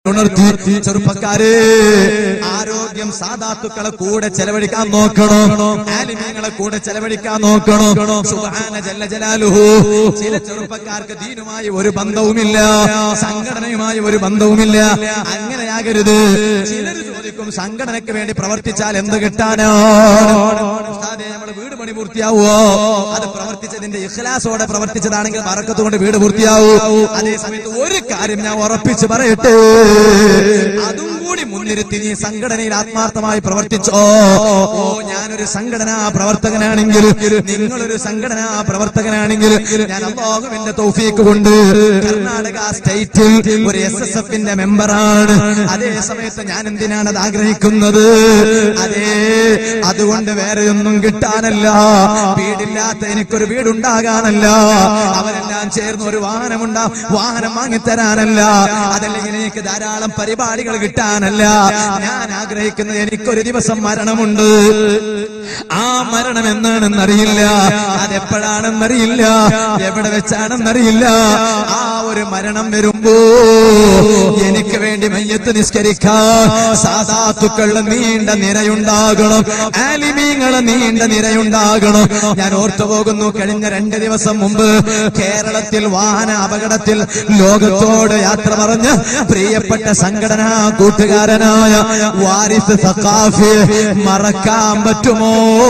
ഉണർത്തി ചെറുപ്പക്കാരെ ആരോഗ്യം സാധാത്തുക്കളെ കൂടെ ചെലവഴിക്കാൻ നോക്കണം ആലിമീങ്ങളെ കൂടെ ചെലവഴിക്കാൻ നോക്കണം സുബ്ഹാന ജല്ല ജലാലുഹു ചില ചെറുപ്പക്കാർക്ക് ദീനുമായി ഒരു ബന്ധവുമില്ല സംഘടനയുമായി ഒരു ബന്ധവുമില്ല അങ്ങനെയാകരുത് ചിലർ ചോദിക്കും സംഘടനയ്ക്ക് വേണ്ടി പ്രവർത്തിച്ചാൽ എന്ത് കിട്ടാനാണ് ഉസ്താദേ, നമ്മള് വീട് പണി പൂർത്തിയാവോ അത് പ്രവർത്തിച്ചതിന്റെ ഇഖ്ലാസോടെ പ്രവർത്തിച്ചതാണെങ്കിൽ പറക്കത്ത് കൊണ്ട് വീട് പൂർത്തിയാവൂ അതേ സമയത്ത് ഒരു കാര്യം ഞാൻ ഉറപ്പിച്ച് പറയട്ടെ അതും കൂടി മുൻനിർത്തി നീ സംഘടനയിൽ ആത്മാർത്ഥമായി പ്രവർത്തിച്ചോ ഓ ഞാനൊരു സംഘടനാ പ്രവർത്തകനാണെങ്കിൽ നിങ്ങളൊരു സംഘടനാ പ്രവർത്തകനാണെങ്കിൽ ഞാൻ അള്ളാഹുവിന്റെ തൗഫീക്ക് കൊണ്ട് കർണാടക സ്റ്റേറ്റിൽ ഒരു എസ് എസ് എഫിന്റെ മെമ്പറാണ് അതേ സമയത്ത് ഞാൻ എന്തിനാണ് അത് ആഗ്രഹിക്കുന്നത് അതേ അതുകൊണ്ട് വേറെ ഒന്നും കിട്ടാനല്ല വീടില്ലാത്ത എനിക്കൊരു വീടുണ്ടാകാനല്ല അവരെല്ലാം ചേർന്ന് ഒരു വാഹനമുണ്ടാ വാഹനം വാങ്ങിത്തരാനല്ല അതല്ലെങ്കിൽ എനിക്ക് ധാരാളം പരിപാടികൾ കിട്ടാനല്ല ഞാൻ ആഗ്രഹിക്കുന്നത് എനിക്കൊരു ദിവസം മരണമുണ്ട് ആ മരണം എന്നാണെന്നറിയില്ല അതെപ്പോഴാണെന്നറിയില്ല എവിടെ വെച്ചാണെന്നറിയില്ല ആ ഒരു മരണം വരുമ്പോ എനിക്ക് വേണ്ടി മയ്യത്ത് നിസ്കരിക്കാൻ സാധാത്തുക്കളുടെ നീണ്ട നിരയുണ്ടാകണം ആലിമീങ്ങളെ നീണ്ട നിരയുണ്ടാകണം ഞാൻ ഓർത്തു പോകുന്നു കഴിഞ്ഞ രണ്ട് ദിവസം മുമ്പ് കേരളത്തിൽ വാഹന അപകടത്തിൽ ലോകത്തോട് യാത്ര പറഞ്ഞ് പ്രിയപ്പെട്ട സംഘടനാ കൂട്ടുകാരനായ വാരിസ് സഖാഫി മറക്കാൻ പറ്റുമോ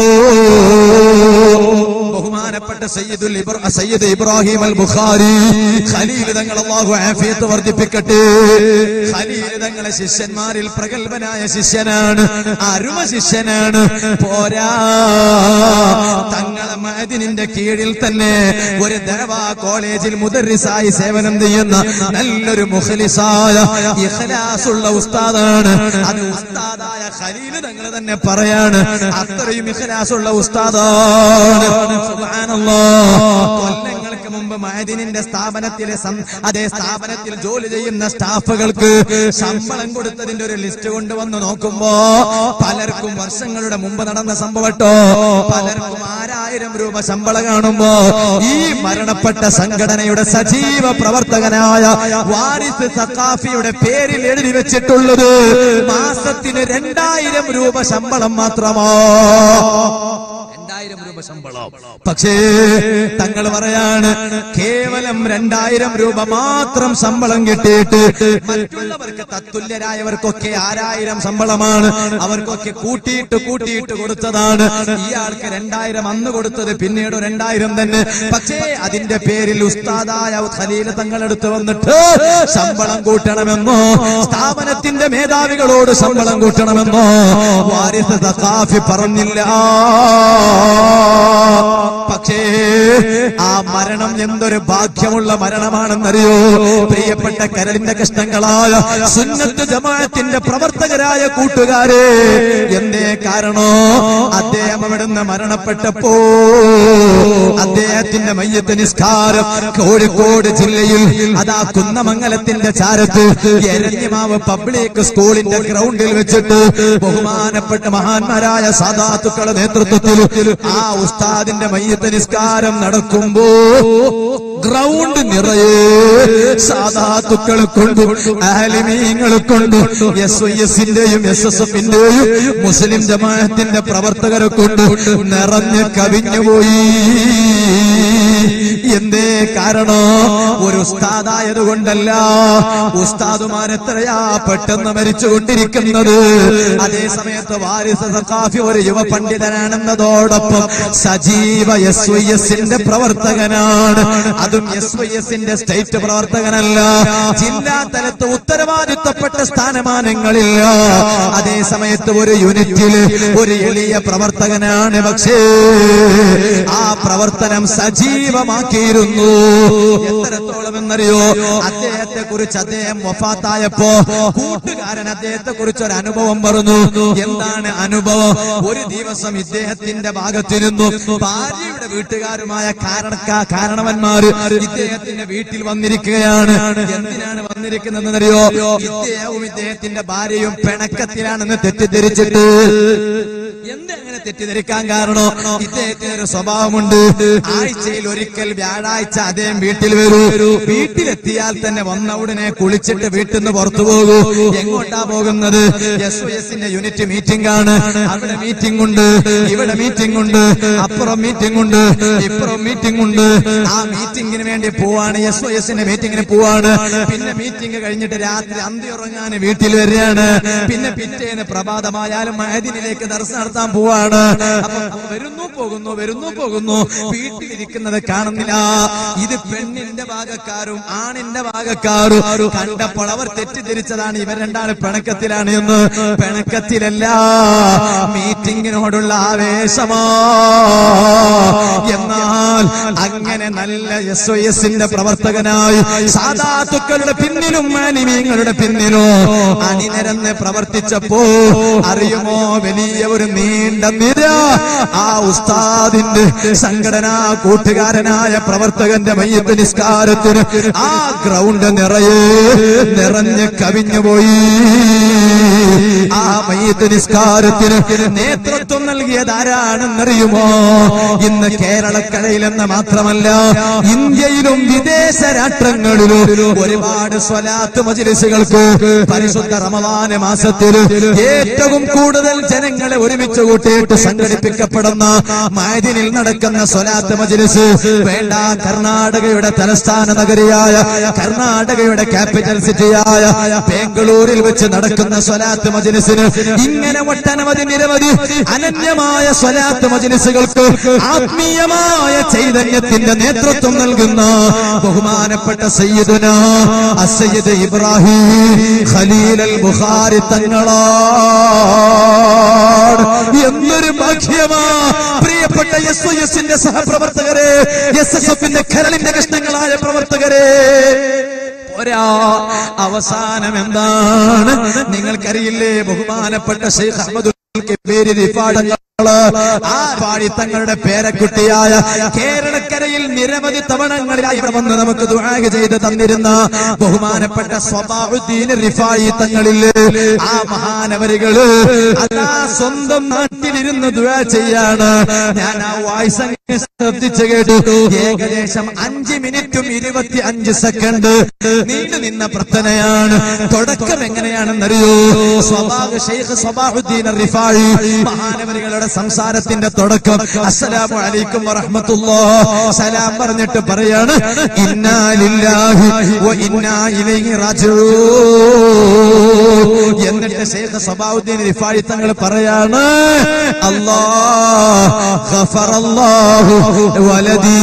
ബഹുമാനപ്പെട്ട സയ്യിദുൽ ഇബ്ര- സയ്യിദ് ഇബ്രാഹിം അൽ ബുഖാരി ഖലീൽ തങ്ങൾ അല്ലാഹു ആഫിയത്ത് വർദ്ധിപ്പിക്കട്ടെ ഖലീൽ തങ്ങളെ ശിഷ്യന്മാരിൽ പ്രഗത്ഭനായ ശിഷ്യനാണ് അരുമ ശിഷ്യനാണ് പോരാ തങ്ങളെ മഅദിനിന്റെ കീഴിൽ തന്നെ ഒരു ദഅവാ കോളേജിൽ മുദർരിസായി സേവനം ചെയ്യുന്ന നല്ലൊരു മുഖലിസായ ഇഖ്ലാസുള്ള ഉസ്താദാണ് അത് ഉസ്താദായ ഖലീൽ തങ്ങൾ തന്നെ പറയാണ് അത്രയും ഇഖ്ലാസുള്ള ഉസ്താദാണ് സുബ്ഹാനല്ലാഹ് കൊല്ലങ്ങൾക്ക് മുമ്പ് മഅദിനിന്റെ സ്ഥാപനത്തിലെ സം- അതേ സ്ഥാപനത്തിൽ ജോലി ചെയ്യുന്ന സ്റ്റാഫുകൾക്ക് ശമ്പളം കൊടുത്തതിന്റെ ഒരു ലിസ്റ്റ് കൊണ്ടുവന്ന് നോക്കുമ്പോ പലർക്കും വർഷങ്ങളുടെ മുമ്പ് നടന്ന സംഭവട്ടോ പലർക്കും ആറായിരം രൂപ ശമ്പളം കാണുമ്പോ ഈ മരണപ്പെട്ട സംഘടനയുടെ സജീവ പ്രവർത്തകനായ വാരിസ് സഖാഫിയുടെ പേരിൽ എഴുതി വെച്ചിട്ടുള്ളത് മാസത്തിന് രണ്ടായിരം രൂപ ശമ്പളം മാത്രമോ രണ്ടായിരം രൂപ ശമ്പളം പക്ഷേ തങ്ങൾ പറയാണ് കേവലം രണ്ടായിരം രൂപ മാത്രം ശമ്പളം കിട്ടിയിട്ട് മറ്റുള്ളവർക്ക് തത്തുല്യരായവർക്കൊക്കെ ആറായിരം ശമ്പളമാണ് അവർക്കൊക്കെ കൂട്ടിയിട്ട് കൂട്ടിയിട്ട് കൊടുത്തതാണ് ഇയാൾക്ക് രണ്ടായിരം അന്ന് കൊടുത്തത് പിന്നീട് രണ്ടായിരം തന്നെ പക്ഷേ അതിന്റെ പേരിൽ ഉസ്താദായ ഖലീൽ തങ്ങൾ എടുത്തു വന്നിട്ട് ശമ്പളം കൂട്ടണമെന്നോ സ്ഥാപനത്തിന്റെ മേധാവികളോട് ശമ്പളം കൂട്ടണമെന്നോ വാരിസ് സഖാഫി പറഞ്ഞില്ല പക്ഷേ ആ മരണം എന്തൊരു ഭാഗ്യമുള്ള മരണമാണെന്നറിയോ പ്രിയപ്പെട്ട കരളിന്റെ കഷ്ണങ്ങളായ സുന്നത്ത് ജമാഅത്തിന്റെ പ്രവർത്തകരായ കൂട്ടുകാരെ എന്തേ കാരണോ അദ്ദേഹം അവിടുന്ന് മരണപ്പെട്ടപ്പോ അദ്ദേഹത്തിന്റെ മയ്യത്ത് നിസ്കാരം കോഴിക്കോട് ജില്ലയിൽ അതാ കുന്നമംഗലത്തിന്റെ ചാരത്ത് എരഞ്ഞിമാവ് പബ്ലിക് സ്കൂളിന്റെ ഗ്രൗണ്ടിൽ വെച്ചിട്ട് ബഹുമാനപ്പെട്ട മഹാന്മാരായ സാധാത്തുക്കളുടെ നേതൃത്വത്തിൽ ആ ഉസ്താദിന്റെ മയ്യത്ത് നിസ്കാരം നടക്കുമ്പോ ഗ്രൗണ്ട് നിറയെ സാധാത്തുക്കളെ കൊണ്ടും ആലിമീങ്ങളെ കൊണ്ടും എസ് ഐ എസിന്റെയും എസ് എസ് എഫിന്റെയും മുസ്ലിം ജമാഅത്തിന്റെ പ്രവർത്തകരെ കൊണ്ട് നിറഞ്ഞ് കവിഞ്ഞുപോയി എന്തേ കാരണോ ഒരു ഉസ്താദായത് കൊണ്ടല്ല ഉസ്താദുമാർ എത്രയാ പെട്ടെന്ന് മരിച്ചുകൊണ്ടിരിക്കുന്നത് അതേ സമയത്ത് വാരിസ സഖാഫി ഒരു യുവ പണ്ഡിതനാണെന്നതോടൊപ്പം സജീവ എസ് വൈ എസിന്റെ പ്രവർത്തകനാണ് അതും എസ് വൈ എസിന്റെ സ്റ്റേറ്റ് പ്രവർത്തകനല്ല ജില്ലാ തലത്ത് ഉത്തരവാദിത്തപ്പെട്ട സ്ഥാനമാനങ്ങളില്ല അതേ സമയത്ത് ഒരു യൂണിറ്റില് ഒരു എളിയ പ്രവർത്തകനാണ് പക്ഷേ ആ പ്രവർത്തനം സജീവമാക്കിയിരുന്നു എത്രത്തോളം എന്നറിയോ അദ്ദേഹത്തെ കുറിച്ച് അദ്ദേഹം വഫാത്തായപ്പോ കൂട്ടുകാരൻ അദ്ദേഹത്തെ കുറിച്ച് ഒരു അനുഭവം പറഞ്ഞു എന്താണ് അനുഭവം ഒരു ദിവസം ഇദ്ദേഹത്തിന്റെ ഭാഗത്ത് നിന്നും ഭാര്യയുടെ വീട്ടുകാരുമായ കാരണക്കാ കാരണവന്മാര് ഇദ്ദേഹത്തിന്റെ വീട്ടിൽ വന്നിരിക്കുകയാണ് എന്തിനാണ് വന്നിരിക്കുന്നതെന്നറിയോ ഇദ്ദേഹവും ഇദ്ദേഹത്തിന്റെ ഭാര്യയും പിണക്കത്തിലാണെന്ന് തെറ്റിദ്ധരിച്ചിട്ട് എന്ത് അങ്ങനെ തെറ്റിദ്ധരിക്കാൻ കാരണം ഇദ്ദേഹത്തിന് ഒരു സ്വഭാവമുണ്ട് ആഴ്ചയിൽ ഒരിക്കൽ വ്യാഴാഴ്ച അദ്ദേഹം വീട്ടിൽ വരൂ വീട്ടിലെത്തിയാൽ തന്നെ വന്ന ഉടനെ കുളിച്ചിട്ട് വീട്ടിൽ നിന്ന് പുറത്തു പോകൂ എങ്ങോട്ടാ പോകുന്നത് എസ് ഒ എസിന്റെ യൂണിറ്റ് മീറ്റിംഗ് ആണ് അവിടെ മീറ്റിംഗ് ഉണ്ട് ഇവിടെ മീറ്റിംഗ് ഉണ്ട് അപ്പുറം മീറ്റിംഗ് ഉണ്ട് ഇപ്പുറം മീറ്റിംഗ് ഉണ്ട് ആ മീറ്റിംഗിന് വേണ്ടി പോവാണ് എസ് ഒ എസിന്റെ മീറ്റിംഗിന് പോവാണ് പിന്നെ മീറ്റിംഗ് കഴിഞ്ഞിട്ട് രാത്രി അന്തി ഉറങ്ങാൻ വീട്ടിൽ വരികയാണ് പിന്നെ പിറ്റേന്ന് പ്രഭാതമായാലും മഹദിനിലേക്ക് ദർശനം നടത്താൻ പോവാണ് അപ്പൊ വരുന്നു പോകുന്നു വരുന്നു പോകുന്നു വീട്ടിലിരിക്കുന്നത് കാണുന്നില്ല ഇത് പെണ്ണിന്റെ ഭാഗക്കാരും ആണിന്റെ ഭാഗക്കാരും കണ്ടപ്പോൾ അവർ തെറ്റിദ്ധരിച്ചതാണ് ഇവർ രണ്ടാണ് പിണക്കത്തിലാണ് എന്ന് പിണക്കത്തിലല്ല മീറ്റിംഗിനോടുള്ള ആവേശമാ എന്നാൽ അങ്ങനെ നല്ല എസ് ഒ എസിന്റെ പ്രവർത്തകനായി സാധാത്തുക്കളുടെ പിന്നിലും മാലിമീങ്ങളുടെ പിന്നിലോ അണിനിരന്ന് പ്രവർത്തിച്ചപ്പോ അറിയുമോ വലിയ ഒരു നീണ്ട നിര ആ ഉസ്താദിന്റെ സംഘടനാ കൂട്ടുകാരനായ പ്രവർത്തകന്റെ മയ്യത്ത് നിസ്കാരത്തിന് ആ ഗ്രൗണ്ട് നിറയെ നിറഞ്ഞ് കവിഞ്ഞുപോയി ആ മയ്യത്ത് നിസ്കാരത്തിന് നേതൃത്വം നൽകിയത് ആരാണെന്നറിയുമോ ഇന്ന് കേരളക്കരയിലെന്ന് മാത്രമല്ല ഇന്ത്യയിലും വിദേശ രാഷ്ട്രങ്ങളിലും ഒരുപാട് സ്വലാത്ത് മജിലിസുകൾക്ക് പരിശുദ്ധ റമദാന മാസത്തിൽ ഏറ്റവും കൂടുതൽ ജനങ്ങളെ ഒരുമിച്ച് കൂട്ടിയിട്ട് സംഘടിപ്പിക്കപ്പെടുന്ന മായതിനിൽ നടക്കുന്ന സ്വലാത്ത് മജിലിസ് വേണ്ട കർണാടകയുടെ തലസ്ഥാന നഗരിയായ കർണാടകയുടെ ക്യാപിറ്റൽ സിറ്റിയായ ബാംഗ്ലൂരിൽ വെച്ച് നടക്കുന്ന സ്വലാത്ത് മജിലിസിന് ഇങ്ങനെ ഒട്ടനവധി നിരവധി അനന്യമായ സ്വലാത്ത് മജിലിസുകൾക്ക് ആത്മീയമായ ചൈതന്യത്തിന്റെ നേതൃത്വം നൽകുന്ന ബഹുമാനപ്പെട്ട സയ്യിദുന അസയ്യിദ് ഇബ്രാഹിം ഖലീൽ അൽ ബുഖാരി തങ്ങളാണ് എന്തൊരു ഭാഗ്യമാ പ്രിയപ്പെട്ട എസ് ഒ എസിന്റെ സഹപ്രവർത്തകരെ എസ് എസ് എഫിന്റെ കരളിന്റെ കഷ്ണങ്ങളായ പ്രവർത്തകരെ പോരാ അവസാനം എന്താണ് നിങ്ങൾക്കറിയില്ലേ ബഹുമാനപ്പെട്ട ഷെയ്ഖ് അഹമ്മദ് പേര് റിഫാടങ്ങൾ ആ പാടി തങ്ങളുടെ പേരക്കുട്ടിയായ കേരളക്കരയിൽ നിരവധി തവണങ്ങളിലായി ഇവിടെ വന്ന് നമുക്ക് ദുആഹ ചെയ്ത് തന്നിരുന്ന ബഹുമാനപ്പെട്ട സ്വഭാവുദ്ദീൻ റിഫായി തങ്ങളില് ആ മഹാനവരികള് അതാ സ്വന്തം നാട്ടിലിരുന്ന് ദുആ ചെയ്യാണ് ഞാൻ ആ വായ്സ് അങ്ങ് ശ്രദ്ധിച്ചു കേട്ടു ഏകദേശം അഞ്ച് മിനിറ്റും ഇരുപത്തി അഞ്ച് സെക്കൻഡ് നീണ്ടു നിന്ന പ്രാർത്ഥനയാണ് തുടക്കം എങ്ങനെയാണെന്നറിയോ സ്വഭാവ് ഷെയ്ഖ് സ്വഭാവുദ്ദീൻ റിഫായി മഹാനവരികളുടെ സംസാരത്തിന്റെ തുടക്കം അസ്സലാമു അലൈക്കും വറഹ്മത്തുള്ളാ സലാം പറഞ്ഞിട്ട് പറയാണ് ഇന്നാ ലില്ലാഹി വ ഇന്നാ ഇലൈഹി റാജിഊൻ എന്നിട്ട് ഷെയ്ഖ് സ്വഭാവുദ്ദീൻ റിഫായി തങ്ങൾ പറയാണ് അല്ലാഹ് ഗഫറല്ലാഹു വലദീ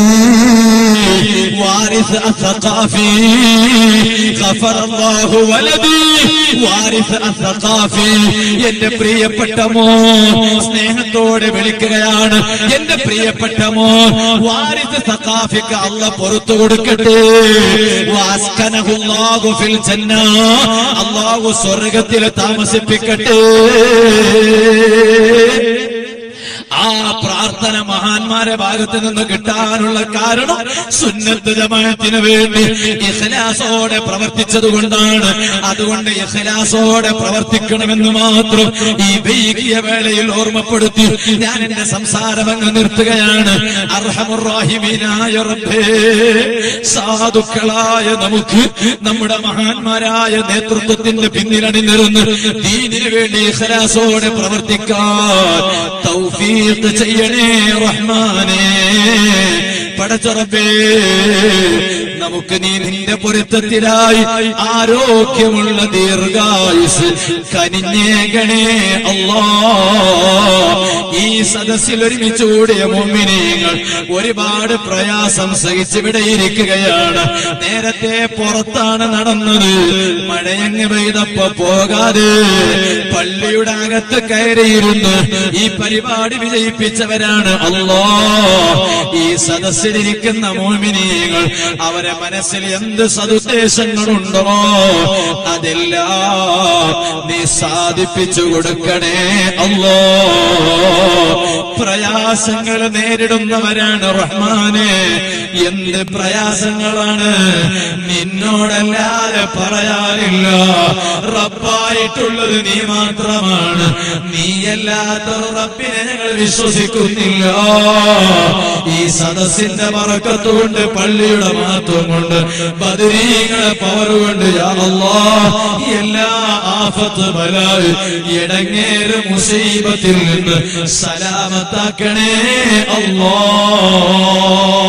وارث الثقافي غفر الله ولدي وارث الثقافي എന്റെ പ്രിയപ്പെട്ട മോൻ സ്നേഹത്തോടെ വിളിക്കുകയാണ് എന്റെ പ്രിയപ്പെട്ട മോൻ വാരിസ് സഖാഫിക്ക് അല്ല പുറത്തു കൊടുക്കട്ടെ വാസ്കനഹുല്ലാഹു ഫിൽ ജന്ന അല്ലാഹു സ്വർഗ്ഗത്തിൽ താമസിപ്പിക്കട്ടെ ആ പ്രാർത്ഥന മഹാന്മാരെ ഭാഗത്ത് നിന്ന് കിട്ടാനുള്ള കാരണം സുന്നത്ത് ജമാഅത്തിന് വേണ്ടി ഇഖ്ലാസോടെ പ്രവർത്തിച്ചത് കൊണ്ടാണ് അതുകൊണ്ട് ഇഖ്ലാസോടെ പ്രവർത്തിക്കണമെന്ന് മാത്രം ഈ വൈകിയ വേളയിൽ ഓർമ്മപ്പെടുത്തി ഞാൻ എന്റെ സംസാരം അങ്ങ് നിർത്തുകയാണ് അർഹമുറാഹിമീനായ റബ്ബേ സാധുക്കളായ നമുക്ക് നമ്മുടെ മഹാന്മാരായ നേതൃത്വത്തിന്റെ പിന്നിലണിനിരുന്ന് ദീനിനു വേണ്ടി ഇഖ്ലാസോടെ പ്രവർത്തിക്കാൻ തൗഫീഖ് ചെയ്യണേ റഹ്മാനേ പടച്ചറബേ നമുക്ക് നീ നിന്റെ പൊരുത്തത്തിലായി ആരോഗ്യമുള്ള ദീർഘായുസ് കനിഞ്ഞേകണേ അല്ലാ ഈ സദസ്സിൽ ഒരുമിച്ച് കൂടിയ മുമ്മിനീങ്ങൾ ഒരുപാട് പ്രയാസം സഹിച്ചിവിടെ ഇരിക്കുകയാണ് നേരത്തെ പുറത്താണ് നടന്നത് മഴയങ്ങ് പെയ്തപ്പോ പോകാതെ പള്ളിയുടെ അകത്ത് കയറിയിരുന്ന് ഈ പരിപാടി വിജയിപ്പിച്ചവരാണ് അല്ലോ ഈ സദസ്സിലിരിക്കുന്ന മോമിനിയങ്ങൾ അവരെ മനസ്സിൽ എന്ത് സതുദ്ദേശങ്ങളുണ്ടോ അതെല്ലാം നീ സാധിപ്പിച്ചു കൊടുക്കണേ അല്ലോ പ്രയാസങ്ങൾ നേരിടുന്നവരാണ് റഹ്മാനെ എന്ത് പ്രയാസങ്ങളാണ് നിന്നോടല്ലാതെ പറയാനില്ല റബ്ബായിട്ടുള്ളത് നീ മാത്രമാണ് നീയല്ലാത്ത ഒരു റബ്ബിനെ ഞങ്ങൾ വിശ്വസിക്കുന്നില്ല ഈ സദസ്സിന്റെ മറക്കത്തുകൊണ്ട് പള്ളിയുടെ മഹത്വം കൊണ്ട് ബദരീങ്ങളെ പവർ കൊണ്ട് യാ അല്ലാഹ് എല്ലാ ആഫത്ത് ബലാൽ ഇടങ്ങേറ് മുസീബത്തിൽ നിന്ന് സലാമത്താക്കണേ അല്ലാ